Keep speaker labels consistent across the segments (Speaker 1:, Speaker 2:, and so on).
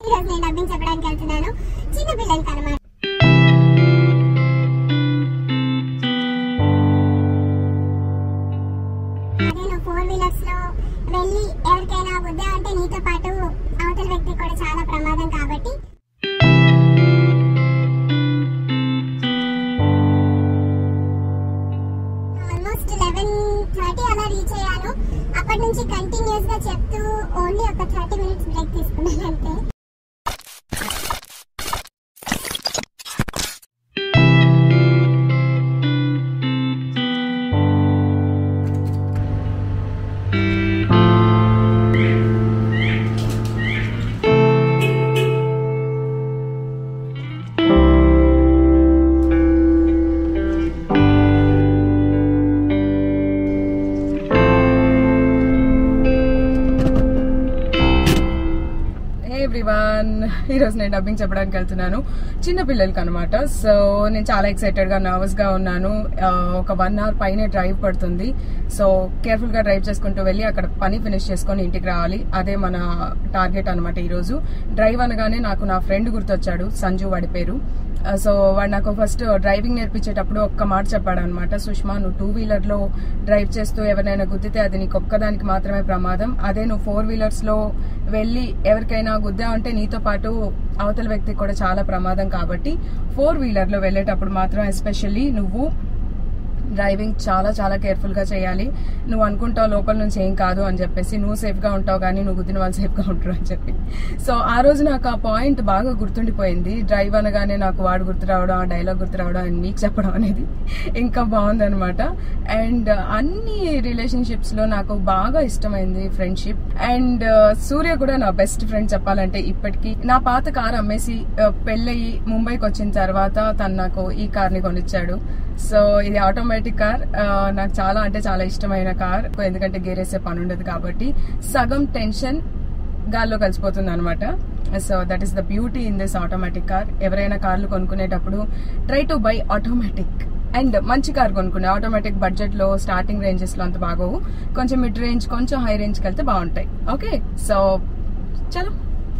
Speaker 1: ఈరోజు నేను డబ్బింగ్ చెప్పడానికి వెళ్తున్నాను చిన్న పిల్లలకి అనమాట అదే నువ్వు ఫోర్ వీలర్స్ లో వెళ్ళి ఎవరికైనా బుద్ధ అంటే నీతో పాటు అవతల వ్యక్తి కూడా చాలా ప్రమాదం కాబట్టి ఆల్మోస్ట్ లెవెన్ థర్టీ అలా రీచ్ అయ్యాను అప్పటి నుంచి కంటిన్యూస్ గా చెప్తూ ఓన్లీ ఒక థర్టీ మినిట్స్ బ్రేక్ తీసుకున్నాను అంతే
Speaker 2: హే ఎవ్రీవన్ ఈరోజు నేను డబ్బింగ్ చెప్పడానికి వెళ్తున్నాను చిన్న పిల్లలకి అనమాట సో నేను చాలా ఎక్సైటెడ్ గా నర్వస్ గా ఉన్నాను ఆ, ఒక వన్ అవర్ పైనే డ్రైవ్ పడుతుంది సో కేర్ఫుల్ గా డ్రైవ్ చేసుకుంటూ వెళ్ళి అక్కడ పని ఫినిష్ చేసుకొని ఇంటికి రావాలి అదే మన టార్గెట్ అనమాట ఈ రోజు డ్రైవ్ అనగానే నాకు నా ఫ్రెండ్ గుర్తొచ్చాడు సంజు వాడి పేరు ఆ, సో వాడు నాకు ఫస్ట్ డ్రైవింగ్ నేర్పించేటప్పుడు ఒక్క మాట చెప్పాడు అనమాట సుష్మా నువ్వు టూ వీలర్ లో డ్రైవ్ చేస్తూ ఎవరినైనా గుద్దితే అది నీకు ఒక్కదానికి మాత్రమే ప్రమాదం అదే నువ్వు ఫోర్ వీలర్స్ లో వెళ్ళి ఎవరికైనా గుద్దా ఉంటే నీతో పాటు అవతల వ్యక్తికి కూడా చాలా ప్రమాదం కాబట్టి ఫోర్ వీలర్ లో వెళ్ళేటప్పుడు మాత్రం ఎస్పెషల్లీ నువ్వు డ్రైవింగ్ చాలా చాలా కేర్ఫుల్ గా చేయాలి నువ్వు అనుకుంటావు లోపల నుంచి ఏం కాదు అని చెప్పేసి నువ్వు సేఫ్ గా ఉంటావు కానీ నువ్వు గుద్దిన వాళ్ళు సేఫ్ గా ఉంటారు అని చెప్పి సో ఆ రోజు నాకు ఆ పాయింట్ బాగా గుర్తుండిపోయింది డ్రైవ్ అనగానే నాకు వాడు గుర్తు రావడం ఆ డైలాగ్ గుర్తు రావడం అని నీకు చెప్పడం అనేది ఇంకా బాగుంది అనమాట అండ్ అన్ని రిలేషన్షిప్స్ లో నాకు బాగా ఇష్టమైంది ఫ్రెండ్షిప్ అండ్ సూర్య కూడా నా బెస్ట్ ఫ్రెండ్ చెప్పాలంటే ఇప్పటికీ నా పాత కార్ అమ్మేసి ఆ, పెళ్ళయి ముంబైకి వచ్చిన తర్వాత తను నాకు ఈ కార్ ని కొనిచ్చాడు సో ఇది ఆటోమేటిక్ కార్ ఆ, నాకు చాలా అంటే చాలా ఇష్టమైన కార్ ఎందుకంటే గేరేసే పని ఉండదు కాబట్టి సగం టెన్షన్ గాల్లో కలిసిపోతుంది అనమాట so that is the beauty in this automatic car ఎవరైనా కార్లు కొనుక్కునేటప్పుడు try to buy automatic and మంచి కార్ కొనుక్కునే ఆటోమేటిక్ బడ్జెట్ లో స్టార్టింగ్ రేంజెస్ లో అంత బాగోవు కొంచెం మిడ్ రేంజ్ కొంచెం హై రేంజ్ కి వెళ్తే బాగుంటాయి ఓకే సో చలో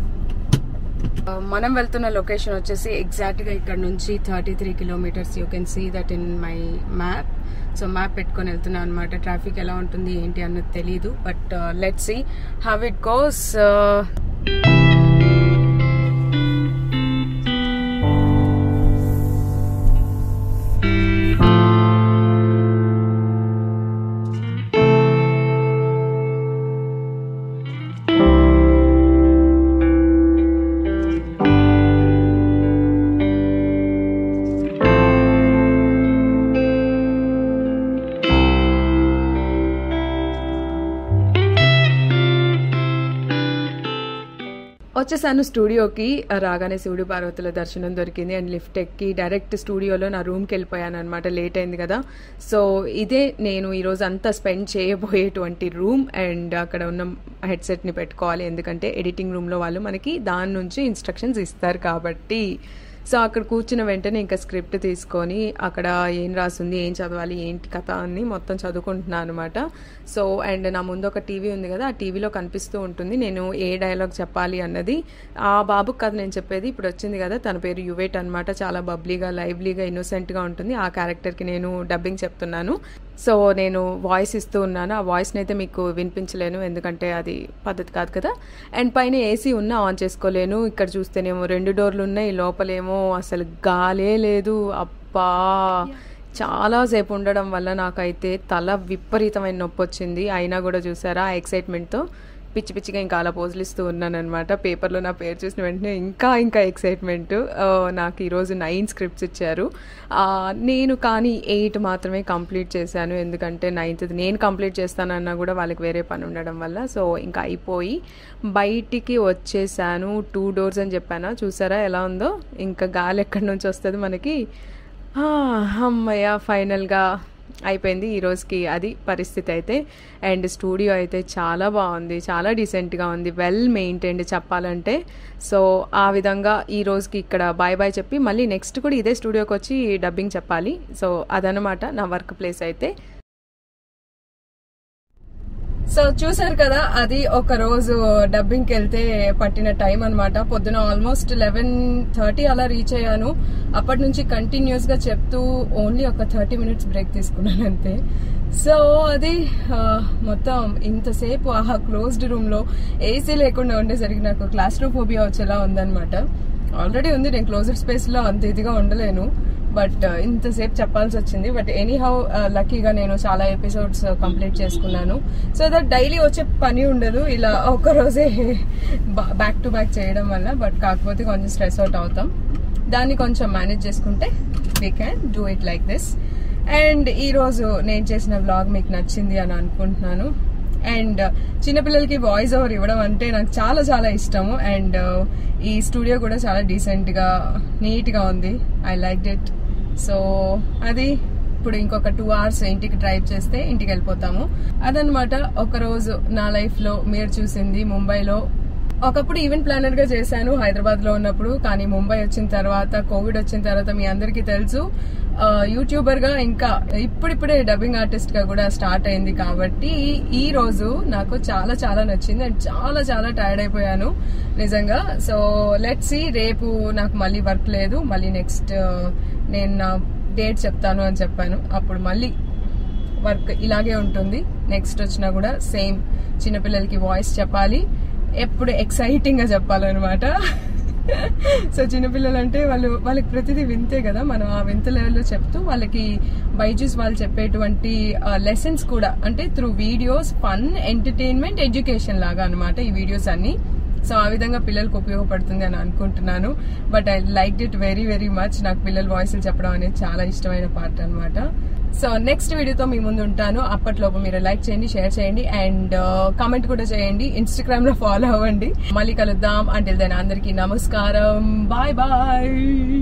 Speaker 2: మనం వెళ్తున్న లొకేషన్ వచ్చేసి ఎగ్జాక్ట్ గా ఇక్కడ నుంచి thirty three kilometres you can see that in my map so map పెట్టుకొని వెళ్తున్నాను అనమాట ట్రాఫిక్ ఎలా ఉంటుంది ఏంటి అన్నది తెలీదు but let see how it goes వచ్చేసాను స్టూడియోకి రాగానే శివుడు పార్వతుల దర్శనం దొరికింది అండ్ లిఫ్ట్ ఎక్కి డైరెక్ట్ స్టూడియోలో నా రూమ్కి వెళ్ళిపోయాను అనమాట లేట్ అయింది కదా సో ఇదే నేను ఈరోజు అంతా స్పెండ్ చేయబోయేటువంటి రూమ్ అండ్ అక్కడ ఉన్న హెడ్సెట్ని పెట్టుకోవాలి ఎందుకంటే ఎడిటింగ్ రూమ్లో వాళ్ళు మనకి దాని నుంచి ఇన్స్ట్రక్షన్స్ ఇస్తారు కాబట్టి సో అక్కడ కూర్చున్న వెంటనే ఇంకా స్క్రిప్ట్ తీసుకొని అక్కడ ఏం రాసింది ఏం చదవాలి ఏంటి కథ అని మొత్తం చదువుకుంటున్నాను అనమాట సో అండ్ నా ముందు ఒక టీవీ ఉంది కదా ఆ టీవీలో కనిపిస్తూ ఉంటుంది నేను ఏ డైలాగ్ చెప్పాలి అన్నది ఆ బాబుకి కథ నేను చెప్పేది ఇప్పుడు వచ్చింది కదా తన పేరు యువేట్ అనమాట చాలా బబ్లీగా లైవ్లీగా ఇన్నోసెంట్గా ఉంటుంది ఆ క్యారెక్టర్కి నేను డబ్బింగ్ చెప్తున్నాను సో నేను వాయిస్ ఇస్తూ ఉన్నాను ఆ వాయిస్ని అయితే మీకు వినిపించలేను ఎందుకంటే అది పద్ధతి కాదు కదా అండ్ పైన ఏసీ ఉన్నా ఆన్ చేసుకోలేను ఇక్కడ చూస్తేనేమో రెండు డోర్లు ఉన్నాయి లోపలేమో అసలు గాలే లేదు అబ్బా చాలాసేపు ఉండడం వల్ల నాకైతే తల విపరీతమైన నొప్పి వచ్చింది అయినా కూడా చూసారా ఆ ఎక్సైట్మెంట్తో పిచ్చి పిచ్చిగా ఇంకా అలా పోజులు ఇస్తూ ఉన్నాను అనమాట పేపర్లో నా పేరు చూసిన వెంటనే ఇంకా ఇంకా ఎక్సైట్మెంట్ నాకు ఈరోజు నైన్ స్క్రిప్ట్స్ ఇచ్చారు ఆ, నేను కానీ ఎయిట్ మాత్రమే కంప్లీట్ చేశాను ఎందుకంటే నైన్త్ నేను కంప్లీట్ చేస్తానన్నా కూడా వాళ్ళకి వేరే పని ఉండడం వల్ల సో ఇంకా అయిపోయి బయటికి వచ్చేసాను టూ డోర్స్ అని చెప్పానా చూసారా ఎలా ఉందో ఇంకా గాలి ఎక్కడి నుంచి వస్తుంది మనకి ఆ, అమ్మయ్య ఫైనల్గా అయిపోయింది ఈ రోజుకి అది పరిస్థితి అయితే అండ్ స్టూడియో అయితే చాలా బాగుంది చాలా డీసెంట్గా ఉంది వెల్ మెయింటైన్డ్ చెప్పాలంటే సో ఆ విధంగా ఈ రోజుకి ఇక్కడ బాయ్ బాయ్ చెప్పి మళ్ళీ నెక్స్ట్ కూడా ఇదే స్టూడియోకి వచ్చి డబ్బింగ్ చెప్పాలి సో అదనమాట నా వర్క్ ప్లేస్ అయితే సో చూసారు కదా అది ఒక రోజు డబ్బింగ్ కి వెళ్తే పట్టిన టైం అన్నమాట పొద్దున ఆల్మోస్ట్ లెవెన్ థర్టీ అలా రీచ్ అయ్యాను అప్పటి నుంచి కంటిన్యూస్ గా చెప్తూ ఓన్లీ ఒక థర్టీ మినిట్స్ బ్రేక్ తీసుకున్నాను అంతే సో అది ఆ, మొత్తం ఇంతసేపు ఆ క్లోజ్డ్ రూమ్ లో ఏసీ లేకుండా ఉండేసరికి నాకు క్లాస్ రూమ్ ఫోబియా వచ్చేలా ఉందన్నమాట ఆల్రెడీ ఉంది నేను క్లోజ్డ్ స్పేస్ లో అంత ఇదిగా ఉండలేను బట్ ఇంతసేపు చెప్పాల్సి వచ్చింది బట్ ఎనీ హౌ లక్కీగా నేను చాలా ఎపిసోడ్స్ కంప్లీట్ చేసుకున్నాను సో దట్ డైలీ వచ్చే పని ఉండదు ఇలా ఒక్క రోజే బ్యాక్ టు బ్యాక్ చేయడం వల్ల బట్ కాకపోతే కొంచెం స్ట్రెస్ అవుట్ అవుతాం దాన్ని కొంచెం మేనేజ్ చేసుకుంటే we can do it like this and ఈ రోజు నేను చేసిన వ్లాగ్ మీకు నచ్చింది అని అనుకుంటున్నాను అండ్ చిన్నపిల్లలకి వాయిస్ ఓవర్ ఇవ్వడం అంటే నాకు చాలా చాలా ఇష్టము అండ్ ఈ స్టూడియో కూడా చాలా డీసెంట్ గా నీట్ గా ఉంది ఐ లైక్ ఇట్ సో అది ఇప్పుడు ఇంకొక టూ అవర్స్ ఇంటికి డ్రైవ్ చేస్తే ఇంటికి వెళ్ళిపోతాము అదనమాట ఒక రోజు నా లైఫ్ లో మీరు చూసింది ముంబైలో ఒకప్పుడు ఈవెంట్ ప్లానర్ గా చేశాను హైదరాబాద్ లో ఉన్నప్పుడు కానీ ముంబై వచ్చిన తర్వాత కోవిడ్ వచ్చిన తర్వాత మీ అందరికీ తెలుసు ఆ, యూట్యూబర్ గా ఇంకా ఇప్పుడిప్పుడే డబ్బింగ్ ఆర్టిస్ట్ గా కూడా స్టార్ట్ అయింది కాబట్టి ఈ రోజు నాకు చాలా చాలా నచ్చింది అండ్ చాలా చాలా టైర్డ్ అయిపోయాను నిజంగా సో లెట్ సి రేపు నాకు మళ్ళీ వర్క్ లేదు మళ్ళీ నెక్స్ట్ నేను నా డేట్ చెప్తాను అని చెప్పాను అప్పుడు మళ్ళీ వర్క్ ఇలాగే ఉంటుంది నెక్స్ట్ వచ్చినా కూడా సేమ్ చిన్నపిల్లలకి వాయిస్ చెప్పాలి ఎప్పుడు ఎక్సైటింగ్ గా చెప్పాలన్నమాట సో చిన్నపిల్లలు అంటే వాళ్ళు వాళ్ళకి ప్రతిదీ వింతే కదా మనం ఆ వింత లెవెల్లో చెప్తూ వాళ్ళకి బైజూస్ వాళ్ళు చెప్పేటువంటి లెసన్స్ కూడా అంటే through videos fun entertainment education లాగా అన్నమాట ఈ వీడియోస్ అన్ని సో ఆ విధంగా పిల్లలకు ఉపయోగపడుతుంది అని అనుకుంటున్నాను but I like it very very much నాకు పిల్లల వాయిస్లు చెప్పడం అనేది చాలా ఇష్టమైన పార్ట్ అన్నమాట సో నెక్స్ట్ వీడియోతో మీ ముందు ఉంటాను అప్పట్లోపు మీరు లైక్ చేయండి షేర్ చేయండి అండ్ కామెంట్ కూడా చేయండి ఇన్స్టాగ్రామ్ లో ఫాలో అవ్వండి మళ్ళీ కలుద్దాం అంటే అందరికీ నమస్కారం బాయ్ బాయ్